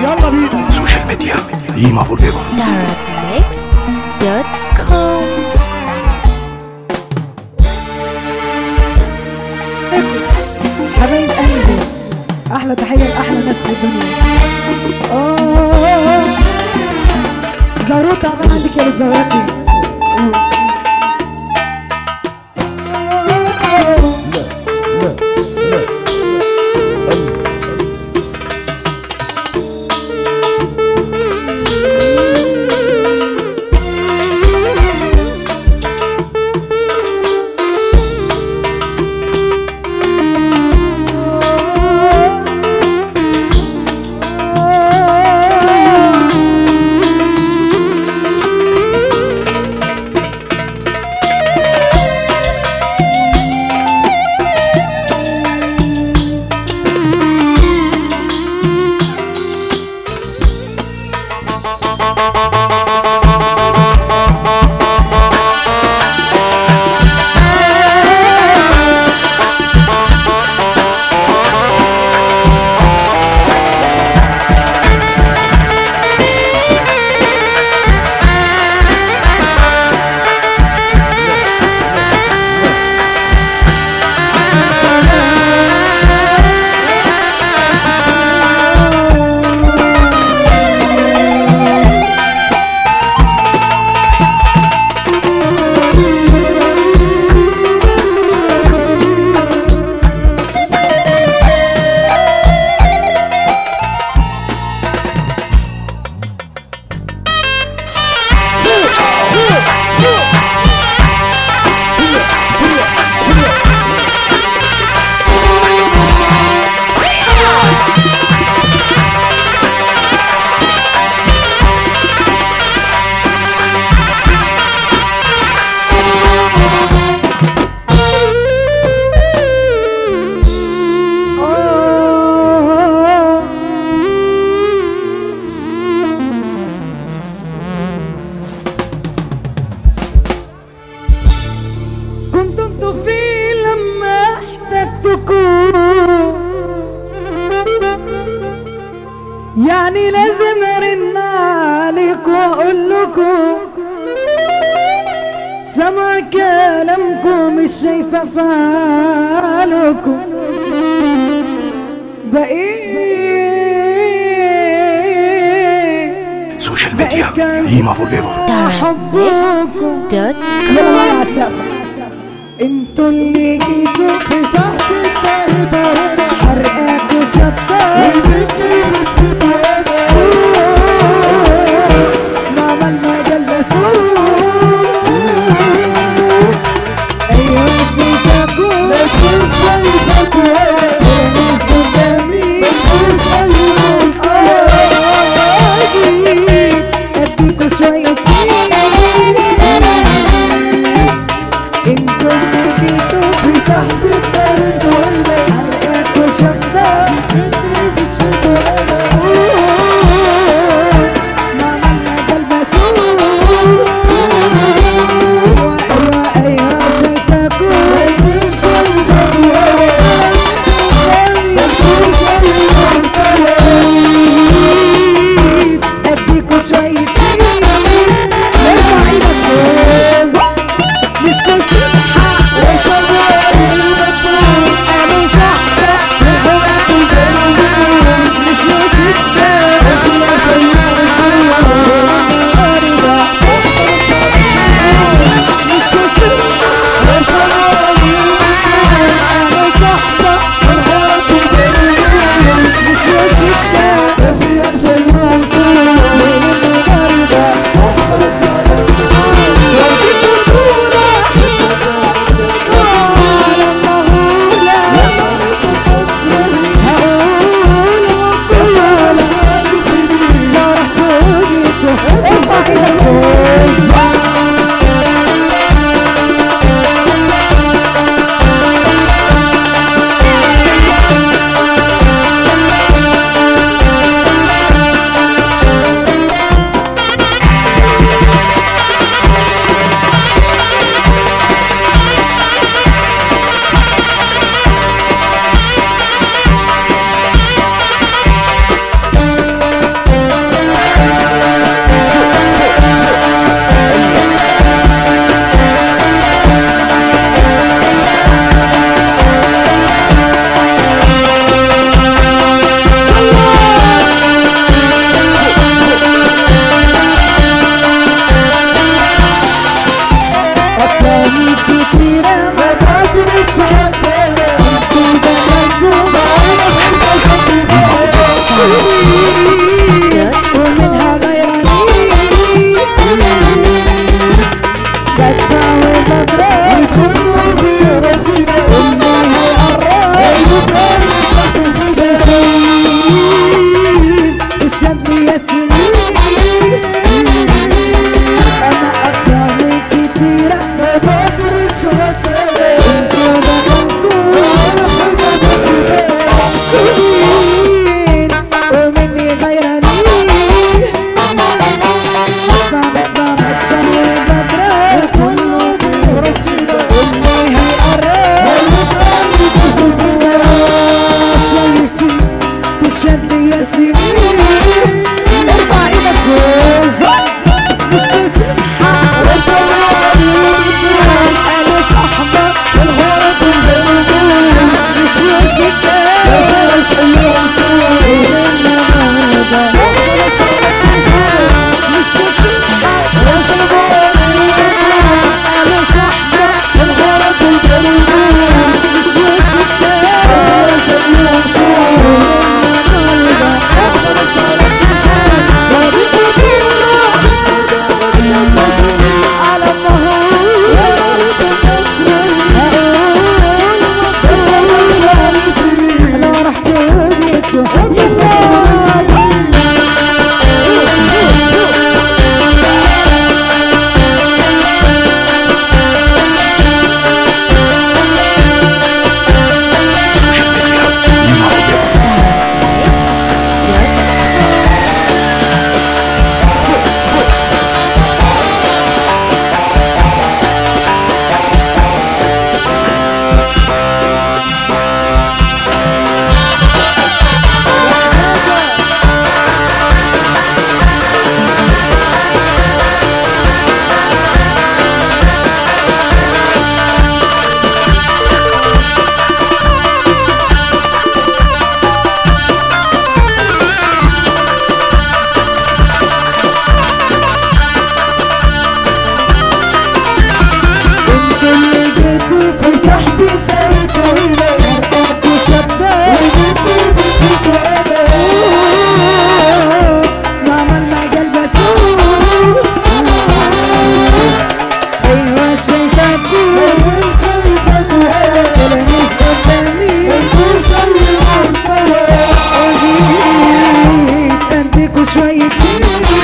يلا بينا سوشيال ميديا قيمة فور ايفر darabnext.com حبايب قلبي احلى تحيه لاحلى ناس في الدنيا آه. زاروت عمال عندك يا زاراتي آه. كنت انتوا فين لما احتجتكم يعني لازم ارن عليكم واقول لكم سمع كلامكم مش شايفه افعالكم بقيت سوشيال ميديا قيمة فور ايفر حبكم darabnext.com يلا بقى على السقف انتوا اللي جيتوا في صاحب الدرب حرقاكوا شطار ماما المجال ايوه شايفاكوا ناس قدامي اديكوا شوية سير انتوا اللي جيتوا في صاحب الدرب حرقاكوا شطار ماما المجال ايوه ايوه شايفاكوا اديكوا شوية سير ارفع ايدك مسكوا الصحة وصلوا قالوا صح شوية سيرة